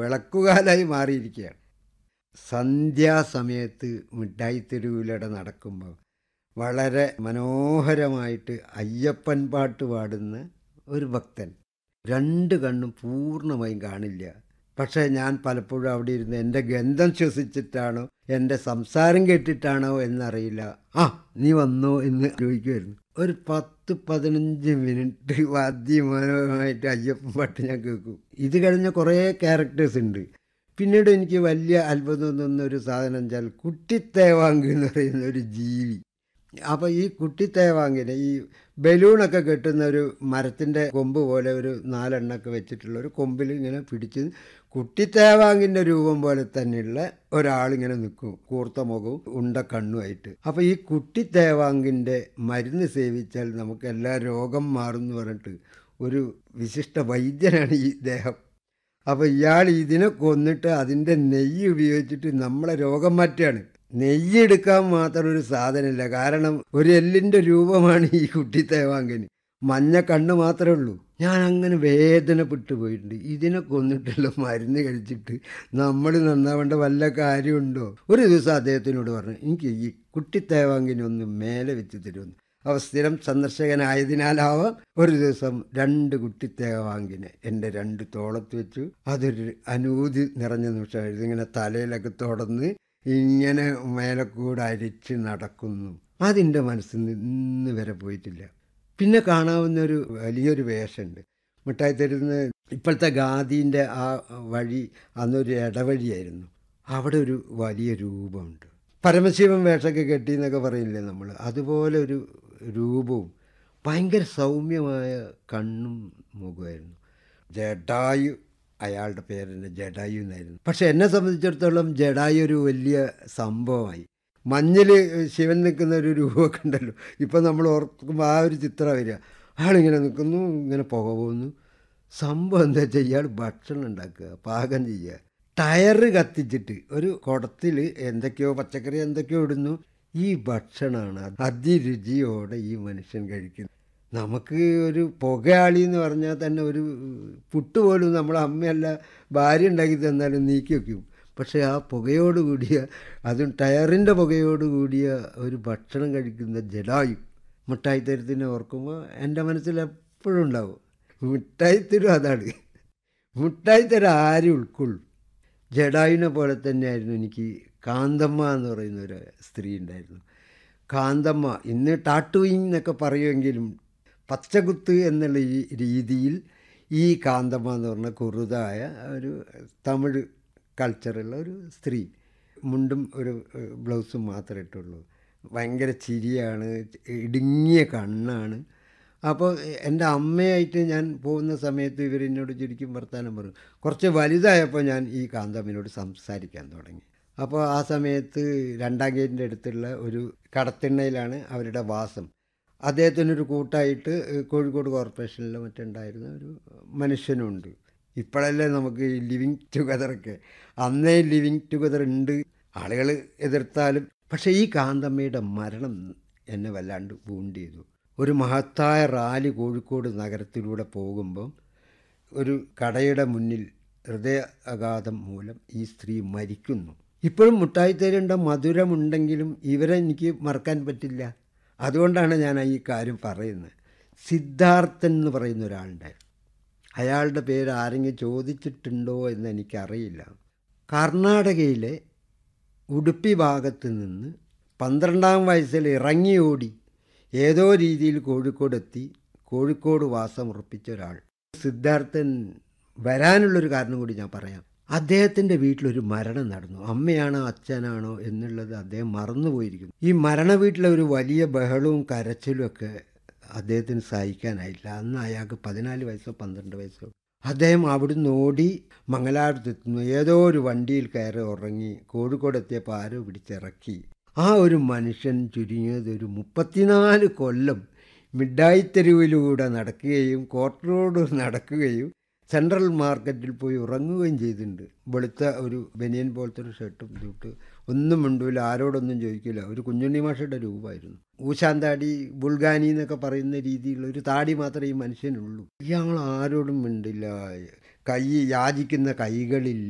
വിളക്കുകാലായി മാറിയിരിക്കുകയാണ് സന്ധ്യാസമയത്ത് മിഠായി തെരുവിലൂടെ നടക്കുമ്പോൾ വളരെ മനോഹരമായിട്ട് അയ്യപ്പൻ പാട്ട് പാടുന്ന ഒരു ഭക്തൻ രണ്ട് കണ്ണും പൂർണ്ണമായും കാണില്ല പക്ഷേ ഞാൻ പലപ്പോഴും അവിടെ ഇരുന്ന് എൻ്റെ ഗന്ധം ശ്വസിച്ചിട്ടാണോ എൻ്റെ സംസാരം കേട്ടിട്ടാണോ എന്നറിയില്ല ആ നീ വന്നോ എന്ന് ചോദിക്കുമായിരുന്നു ഒരു പത്ത് പതിനഞ്ച് മിനിറ്റ് വാദ്യമനോഹരമായിട്ട് അയ്യപ്പൻ പാട്ട് ഞാൻ കേൾക്കും ഇത് കഴിഞ്ഞ കുറേ ക്യാരക്ടേഴ്സ് ഉണ്ട് പിന്നീട് എനിക്ക് വലിയ അത്ഭുതം തോന്നുന്ന ഒരു സാധനം വെച്ചാൽ കുട്ടിത്തേവാങ്ക് എന്ന് പറയുന്ന ഒരു ജീവി അപ്പോൾ ഈ കുട്ടിത്തേവാങ്കിനെ ഈ ബലൂണൊക്കെ കെട്ടുന്ന ഒരു മരത്തിൻ്റെ കൊമ്പ് പോലെ ഒരു നാലെണ്ണൊക്കെ വെച്ചിട്ടുള്ള ഒരു കൊമ്പിൽ ഇങ്ങനെ പിടിച്ച് കുട്ടിത്തേവാങ്കിൻ്റെ രൂപം പോലെ തന്നെയുള്ള ഒരാളിങ്ങനെ നിൽക്കും കൂർത്ത മുഖവും ഉണ്ട കണ്ണുമായിട്ട് അപ്പോൾ ഈ കുട്ടിത്തേവാങ്കിൻ്റെ മരുന്ന് സേവിച്ചാൽ നമുക്ക് എല്ലാ രോഗം മാറും എന്ന് പറഞ്ഞിട്ട് ഒരു വിശിഷ്ട വൈദ്യനാണ് ഈ ദേഹം അപ്പോൾ ഇയാൾ ഇതിനെ കൊന്നിട്ട് അതിൻ്റെ നെയ്യ് ഉപയോഗിച്ചിട്ട് നമ്മളെ രോഗം മാറ്റുകയാണ് നെയ്യ് എടുക്കാൻ മാത്രം ഒരു സാധനമില്ല കാരണം ഒരു എല്ലിൻ്റെ രൂപമാണ് ഈ കുട്ടി തേവാങ്കന് മഞ്ഞ കണ്ണ് മാത്രമേ ഉള്ളൂ ഞാൻ അങ്ങനെ വേദനപ്പെട്ടു പോയിട്ടുണ്ട് ഇതിനെ കൊന്നിട്ടുള്ള മരുന്ന് കഴിച്ചിട്ട് നമ്മൾ നന്നാവേണ്ട വല്ല കാര്യമുണ്ടോ ഒരു ദിവസം അദ്ദേഹത്തിനോട് പറഞ്ഞു എനിക്ക് ഈ കുട്ടി തേവാങ്കിനെ ഒന്ന് മേലെ വെച്ച് തരുമെന്ന് അവ സ്ഥിരം സന്ദർശകനായതിനാലാവാം ഒരു ദിവസം രണ്ട് കുട്ടിത്തേവാങ്കിനെ എൻ്റെ രണ്ട് തോളത്ത് വെച്ചു അതൊരു അനൂതി നിറഞ്ഞ നിമിഷമായിരുന്നു ഇങ്ങനെ തലയിലൊക്കെ തുടർന്ന് ഇങ്ങനെ മേലെ കൂടെ അരിച്ച് നടക്കുന്നു അതിൻ്റെ മനസ്സിൽ നിന്ന് ഇന്ന് വരെ പോയിട്ടില്ല പിന്നെ കാണാവുന്ന ഒരു വലിയൊരു വേഷമുണ്ട് മിഠായി തരുന്ന ഇപ്പോഴത്തെ ഗാന്ധിൻ്റെ ആ വഴി അന്നൊരു ഇടവഴിയായിരുന്നു അവിടെ ഒരു വലിയ രൂപമുണ്ട് പരമശിവൻ വേഷമൊക്കെ കെട്ടി എന്നൊക്കെ പറയില്ലേ നമ്മൾ അതുപോലെ ഒരു രൂപവും ഭയങ്കര സൗമ്യമായ കണ്ണും മുഖമായിരുന്നു ജഡായു അയാളുടെ പേരെന്നെ ജഡായു എന്നായിരുന്നു പക്ഷെ എന്നെ സംബന്ധിച്ചിടത്തോളം ജഡായു ഒരു വലിയ സംഭവമായി മഞ്ഞിൽ ശിവൻ നിൽക്കുന്ന ഒരു രൂപമൊക്കെ ഉണ്ടല്ലോ ഇപ്പം നമ്മൾ ഓർക്കുമ്പോൾ ആ ഒരു ചിത്രം വരിക ആളിങ്ങനെ നിൽക്കുന്നു ഇങ്ങനെ പുക പോകുന്നു സംഭവം എന്താ വെച്ചാൽ ഇയാൾ ഭക്ഷണം ഉണ്ടാക്കുക പാകം ചെയ്യുക ടയറ് കത്തിച്ചിട്ട് ഒരു കുടത്തിൽ എന്തൊക്കെയോ പച്ചക്കറി എന്തൊക്കെയോ ഇടുന്നു ഈ ഭക്ഷണമാണ് അതിരുചിയോടെ ഈ മനുഷ്യൻ കഴിക്കുന്നത് നമുക്ക് ഒരു പുകയാളി എന്ന് പറഞ്ഞാൽ തന്നെ ഒരു പുട്ട് പോലും നമ്മളെ അമ്മയല്ല ഭാര്യ ഉണ്ടാക്കി തന്നാലും നീക്കി വയ്ക്കും പക്ഷേ ആ പുകയോട് കൂടിയ അതും ടയറിൻ്റെ പുകയോട് കൂടിയ ഒരു ഭക്ഷണം കഴിക്കുന്ന ജഡായു മിഠായി തരത്തിനെ ഓർക്കുമ്പോൾ എൻ്റെ മനസ്സിൽ എപ്പോഴും ഉണ്ടാവും മിഠായി തരും അതാണ് മിഠായി തരം ആരും ഉൾക്കൊള്ളും ജഡായുവിനെ പോലെ തന്നെയായിരുന്നു എനിക്ക് കാന്തമ്മ എന്ന് പറയുന്ന ഒരു സ്ത്രീ ഉണ്ടായിരുന്നു കാന്തമ്മ ഇന്ന് ടാട്ടുയിങ് എന്നൊക്കെ പറയുമെങ്കിലും പച്ചകുത്ത് എന്നുള്ള ഈ രീതിയിൽ ഈ കാന്തമ്മ എന്ന് പറഞ്ഞ കുറുതായ ഒരു തമിഴ് കൾച്ചറുള്ള ഒരു സ്ത്രീ മുണ്ടും ഒരു ബ്ലൗസും മാത്രമേ ഇട്ടുള്ളൂ ഭയങ്കര ചിരിയാണ് ഇടുങ്ങിയ കണ്ണാണ് അപ്പോൾ എൻ്റെ അമ്മയായിട്ട് ഞാൻ പോകുന്ന സമയത്ത് ഇവരെന്നോട് ശരിക്കും വർത്തമാനം പറയും കുറച്ച് വലുതായപ്പോൾ ഞാൻ ഈ കാന്തമ്മനോട് സംസാരിക്കാൻ തുടങ്ങി അപ്പോൾ ആ സമയത്ത് രണ്ടാം ഗേറ്റിൻ്റെ അടുത്തുള്ള ഒരു കടത്തിണ്ണയിലാണ് അവരുടെ വാസം അദ്ദേഹത്തിനൊരു കൂട്ടായിട്ട് കോഴിക്കോട് കോർപ്പറേഷനിൽ മറ്റുണ്ടായിരുന്ന ഒരു മനുഷ്യനുണ്ട് ഇപ്പോഴല്ലേ നമുക്ക് ഈ ലിവിങ് ടുഗദറൊക്കെ അന്നേ ലിവിങ് ടുഗദർ ഉണ്ട് ആളുകൾ എതിർത്താലും പക്ഷേ ഈ കാന്തമ്മയുടെ മരണം എന്നെ വല്ലാണ്ട് വൂണ്ട് ചെയ്തു ഒരു മഹത്തായ റാലി കോഴിക്കോട് നഗരത്തിലൂടെ പോകുമ്പം ഒരു കടയുടെ മുന്നിൽ ഹൃദയാഘാതം മൂലം ഈ സ്ത്രീ മരിക്കുന്നു ഇപ്പോഴും മുട്ടായി തരേണ്ട മധുരമുണ്ടെങ്കിലും ഇവരെ എനിക്ക് മറക്കാൻ പറ്റില്ല അതുകൊണ്ടാണ് ഞാൻ ഈ കാര്യം പറയുന്നത് സിദ്ധാർത്ഥൻ എന്ന് പറയുന്ന ഒരാളുണ്ടായിരുന്നു അയാളുടെ പേര് ആരെങ്കിലും ചോദിച്ചിട്ടുണ്ടോ എന്ന് എനിക്കറിയില്ല കർണാടകയിലെ ഉടുപ്പി ഭാഗത്ത് നിന്ന് പന്ത്രണ്ടാം വയസ്സിൽ ഇറങ്ങി ഓടി ഏതോ രീതിയിൽ കോഴിക്കോടെത്തി കോഴിക്കോട് വാസം ഉറപ്പിച്ച ഒരാൾ സിദ്ധാർത്ഥൻ വരാനുള്ളൊരു കാരണം കൂടി ഞാൻ പറയാം അദ്ദേഹത്തിൻ്റെ വീട്ടിലൊരു മരണം നടന്നു അമ്മയാണോ അച്ഛനാണോ എന്നുള്ളത് അദ്ദേഹം മറന്നുപോയിരിക്കുന്നു ഈ മരണ വീട്ടിലെ ഒരു വലിയ ബഹളവും കരച്ചിലും ഒക്കെ അദ്ദേഹത്തിന് സഹിക്കാനായില്ല അന്ന് അയാൾക്ക് പതിനാല് വയസ്സോ പന്ത്രണ്ട് വയസ്സോ അദ്ദേഹം അവിടുന്ന് ഓടി മംഗലാപുരത്തെത്തുന്നു ഏതോ ഒരു വണ്ടിയിൽ കയറി ഉറങ്ങി കോഴിക്കോട് എത്തിയപ്പോൾ ആരോ പിടിച്ചിറക്കി ആ ഒരു മനുഷ്യൻ ചുരുങ്ങിയത് ഒരു മുപ്പത്തിനാല് കൊല്ലം മിഠായി തെരുവിലൂടെ നടക്കുകയും കോർട്ട് റോഡ് നടക്കുകയും സെൻട്രൽ മാർക്കറ്റിൽ പോയി ഉറങ്ങുകയും ചെയ്തിട്ടുണ്ട് വെളുത്ത ഒരു ബനിയൻ പോലത്തെ ഒരു ഷർട്ടും ഇട്ട് ഒന്നും മിണ്ടൂല ആരോടൊന്നും ചോദിക്കില്ല ഒരു കുഞ്ഞുണ്ണി മാഷയുടെ രൂപമായിരുന്നു ഊശാന്താടി ബുൾഗാനി എന്നൊക്കെ പറയുന്ന രീതിയിലുള്ള ഒരു താടി മാത്രമേ ഈ മനുഷ്യനുള്ളൂ ഇയാൾ ആരോടും മിണ്ടില്ല കൈ യാചിക്കുന്ന കൈകളിൽ